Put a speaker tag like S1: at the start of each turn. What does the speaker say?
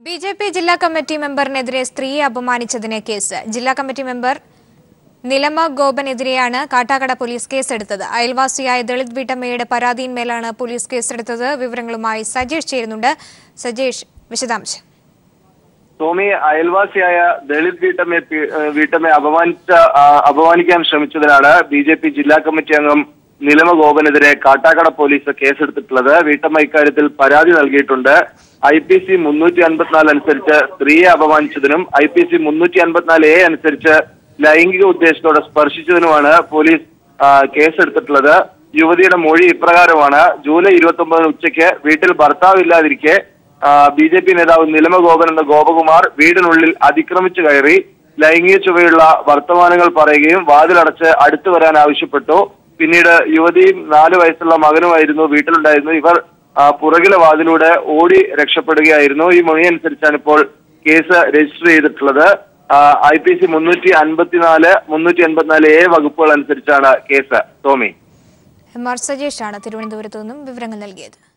S1: B J P ജില്ലാ committee മെമ്പറിനെതിരെ സ്ത്രീയെ അപമാനിച്ചതിന് കേസ് ജില്ലാ കമ്മിറ്റി മെമ്പർ നിലമ ഗോപനെതിരെയാണ് കാട്ടാക്കട പോലീസ് കേസെടുത്തത് അയൽവാസിയായ ദളിത് വീട്ടമ്മയുടെ പരാതിയിന്മേലാണ് പോലീസ് കേസെടുത്തത് വിവരങ്ങളുമായി സജേഷ് ചേരുന്നുണ്ട് സജേഷ് വിശദാംശം
S2: ടോമി അയൽവാസിയായ ദളിത് വീട്ടമ്മയെ പി- ഏഹ് വീട്ടമ്മയെ അപമാനിച്ച ആ, അപമാനിക്കാൻ ശ്രമിച്ചതിനാണ് ബി ജെ പി ജില്ലാ കമ്മിറ്റി അംഗം നിലമ ഗോപനെതിരെ കാട്ടാക്കട പോലീസ് കേസെടുത്തിട്ടുള്ളത് വീട്ടമ്മ ഇക്കാര്യത്തിൽ പരാതി നൽകിയിട്ടുണ്ട് ഐ പി സി മുന്നൂറ്റി അൻപത്തിനാല് അനുസരിച്ച് സ്ത്രീയെ അപമാനിച്ചതിനും ഐ പി സി മുന്നൂറ്റി അൻപത്തിനാല് എ അനുസരിച്ച് ലൈംഗിക ഉദ്ദേശത്തോടെ സ്പർശിച്ചതിനുമാണ് പോലീസ് ആ, കേസെടുത്തിട്ടുള്ളത് യുവതിയുടെ മൊഴി ഇപ്രകാരമാണ് ജൂലൈ ഇരുപത്തി ഒമ്പതിന് ഉച്ചയ്ക്ക് വീട്ടിൽ ഭർത്താവില്ലാതിരിക്കെ ബി ജെ പി നേതാവ് നിലമ ഗോപൻ എന്ന ഗോപകുമാർ വീടിനുള്ളിൽ അതിക്രമിച്ചു കയറി ലൈംഗിക ചുവയുള്ള വർത്തമാനങ്ങൾ പറയുകയും വാതിലടച്ച് അടുത്തു വരാൻ ആവശ്യപ്പെട്ടു പിന്നീട് യുവതിയും നാല് വയസ്സുള്ള മകനുമായിരുന്നു വീട്ടിലുണ്ടായിരുന്നു ഇവർ ആ, പുറകിലെ വാതിലൂടെ ഓടി രക്ഷപ്പെടുകയായിരുന്നു ഈ മൊഴി അനുസരിച്ചാണ് ഇപ്പോൾ കേസ് രജിസ്റ്റർ ചെയ്തിട്ടുള്ളത് ഐ പി സി മുന്നൂറ്റി അൻപത്തിനാല് മുന്നൂറ്റി എൺപത്തിനാല് എ വകുപ്പുകൾ അനുസരിച്ചാണ് കേസ് ടോമി
S1: എം ആർ സജേഷാണ് തിരുവനന്തപുരത്തു നിന്നും വിവരങ്ങൾ നൽകിയത്